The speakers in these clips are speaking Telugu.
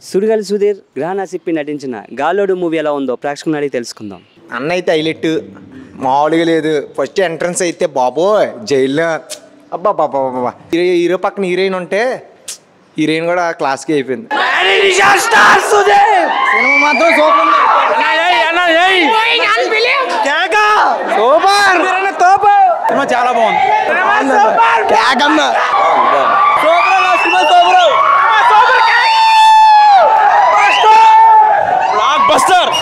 సుడిగాలి సుధీర్ గ్రహణ సిప్పి నటించిన గాలోడు మూవీ ఎలా ఉందో ప్రేక్షకుని అడిగి తెలుసుకుందాం అన్న అయితే హైలెట్ మామూలుగా లేదు ఫస్ట్ ఎంట్రన్స్ అయితే బాబోయ్ జైల్లో అబ్బా బాబా బాబా హీరో హీరో పక్కన హీరోయిన్ ఉంటే హీరోయిన్ కూడా క్లాస్కి అయిపోయింది సినిమా మాత్రం సూపర్ ఉంది. సూపర్ సినిమా చాలా బాగుంది కేక్ అన్న బ్లాక్ బస్టర్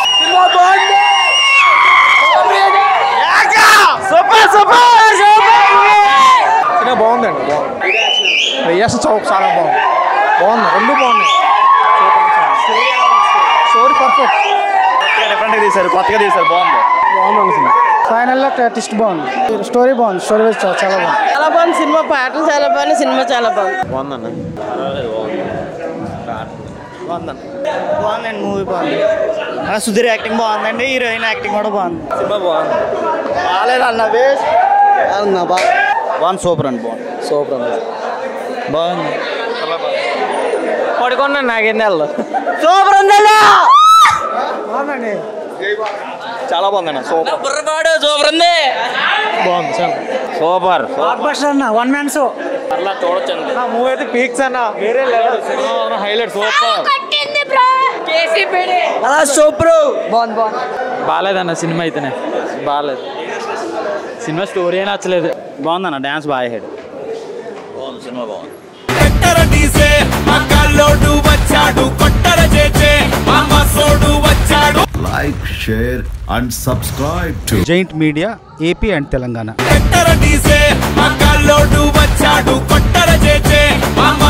సూపర్ సూపర్ సినిమా బాగుందండి బాగుంది రియాక్షన్ చాలా చాలా బాగుంది బాగుంది రెండు బాగున్నాయి స్టోరీ పర్ఫెక్ట్ డిఫరెంట్గా తీశారు కొత్తగా తీశారు బాగుంది బాగుంది ఫైనల్లో ట్విస్ట్ బాగుంది స్టోరీ బాగుంది స్టోరీ వైజ్ చాలా చాలా బాగుంది చాలా బాగుంది సినిమా పాటలు చాలా బాగున్నాయి సినిమా చాలా బాగుంది బాగుందండి మూవీ బాగుంది ఆ, సుధీర్ యాక్టింగ్ బాగుందండి హీరోయిన్ యాక్టింగ్ కూడా బాగుంది బాగాలేదన్న వేస్ట్ బాగుంది సూపర్ అండి బాగుంది సూపర్ అండి బాగుంది పడుకున్నాను నాకేం తెలదు సూపర్ ఉందన్నా చాలా బాగుందన్న సూపర్ బుర్రపాడు సూపర్ ఉంది బాగుంది చాలా సూపర్ వన్ మ్యాన్ షో అట్లా చూడొచ్చు మూవీ అయితే పీక్స్ అన్న వేరే లెవెల్ హైలైట్ సూపర్ అలా సూపర్ బాగుంది బాగుంది బాగాలేదన్న సినిమా అయితేనే బాగాలేదు సినిమా స్టోరీ అయినా నచ్చలేదు బాగుందన్న డ్యాన్స్ బాగా హెడ్ like, share, and subscribe to giant media AP and Telangana వచ్చాడు కొట్టర చేచే